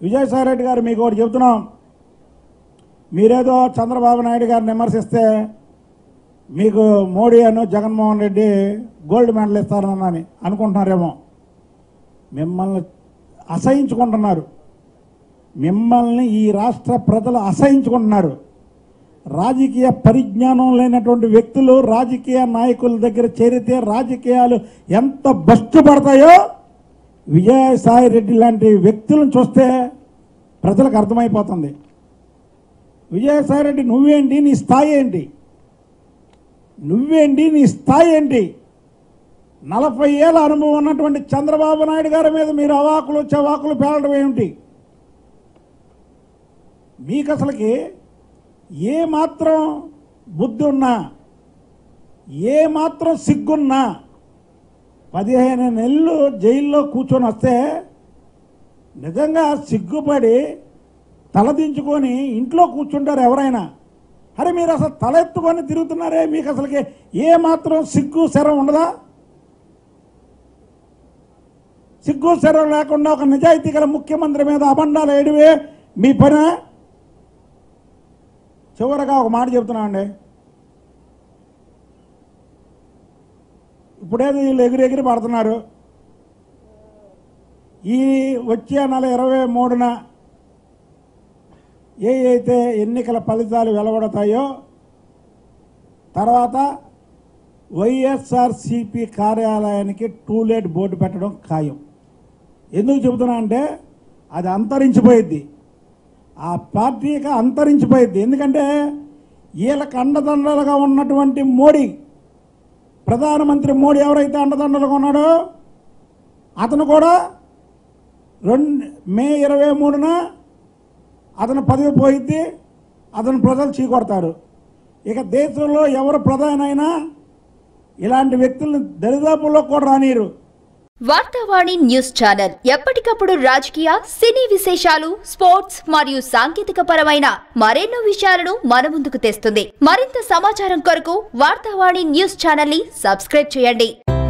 విజయసాయి రెడ్డి గారు మీకు ఒకటి చెబుతున్నాం మీరేదో చంద్రబాబు నాయుడు గారిని విమర్శిస్తే మీకు మోడీ అను జగన్మోహన్ రెడ్డి గోల్డ్ మెడల్ ఇస్తారని అనుకుంటున్నారేమో మిమ్మల్ని అసహించుకుంటున్నారు మిమ్మల్ని ఈ రాష్ట్ర ప్రజలు అసహించుకుంటున్నారు రాజకీయ పరిజ్ఞానం లేనటువంటి వ్యక్తులు రాజకీయ నాయకుల దగ్గర చేరితే రాజకీయాలు ఎంత బస్టు పడతాయో విజయసాయి రెడ్డి లాంటి వ్యక్తులను చూస్తే ప్రజలకు అర్థమైపోతుంది విజయసాయి రెడ్డి నువ్వేంటి నీ స్థాయి ఏంటి నువ్వేంటి నీ స్థాయి ఏంటి నలభై ఏళ్ళ అనుభవం ఉన్నటువంటి చంద్రబాబు నాయుడు గారి మీద మీరు అవాకులు చవాకులు పేలడం ఏమిటి మీకు అసలుకి ఏ మాత్రం బుద్ధి ఉన్నా ఏ మాత్రం సిగ్గున్నా పదిహేను నెలలు జైల్లో కూర్చొని వస్తే నిజంగా సిగ్గుపడి తలదించుకొని ఇంట్లో కూర్చుంటారు ఎవరైనా అరే మీరు అసలు తలెత్తుకొని తిరుగుతున్నారే మీకు అసలుకి ఏ మాత్రం సిగ్గు శరం ఉండదా సిగ్గు శరం లేకుండా ఒక నిజాయితీ గల ముఖ్యమంత్రి మీద అబండాలు వేయడమే మీ పని చివరగా ఒక మాట చెప్తున్నామండి ఇప్పుడేది వీళ్ళు ఎగిరి ఎగిరి పడుతున్నారు ఈ వచ్చే నెల ఇరవై మూడున ఏ అయితే ఎన్నికల ఫలితాలు వెలువడతాయో తర్వాత వైఎస్ఆర్సిపి కార్యాలయానికి టూలెట్ బోర్డు పెట్టడం ఖాయం ఎందుకు చెబుతున్నా అంటే అది అంతరించిపోయిద్ది ఆ పార్టీకి అంతరించిపోయిద్ది ఎందుకంటే వీళ్ళకి అండదండలుగా ఉన్నటువంటి మోడీ ప్రధానమంత్రి మోడీ ఎవరైతే అండదండలుగా ఉన్నాడో అతను కూడా రెండు మే ఇరవై మూడున అతను పదవి పోయిద్ది అతను ప్రజలు చీకొడతారు ఇక దేశంలో ఎవరు ప్రధాని అయినా ఇలాంటి వ్యక్తులను దరిదాపుల్లో కూడా రానియరు వార్తావాణి న్యూస్ ఛానల్ ఎప్పటికప్పుడు రాజకీయ సినీ విశేషాలు స్పోర్ట్స్ మరియు సాంకేతిక పరమైన మరెన్నో విషయాలను మన ముందుకు తెస్తుంది మరింత సమాచారం కొరకు వార్తావాణి న్యూస్ ఛానల్ ని సబ్స్క్రైబ్ చేయండి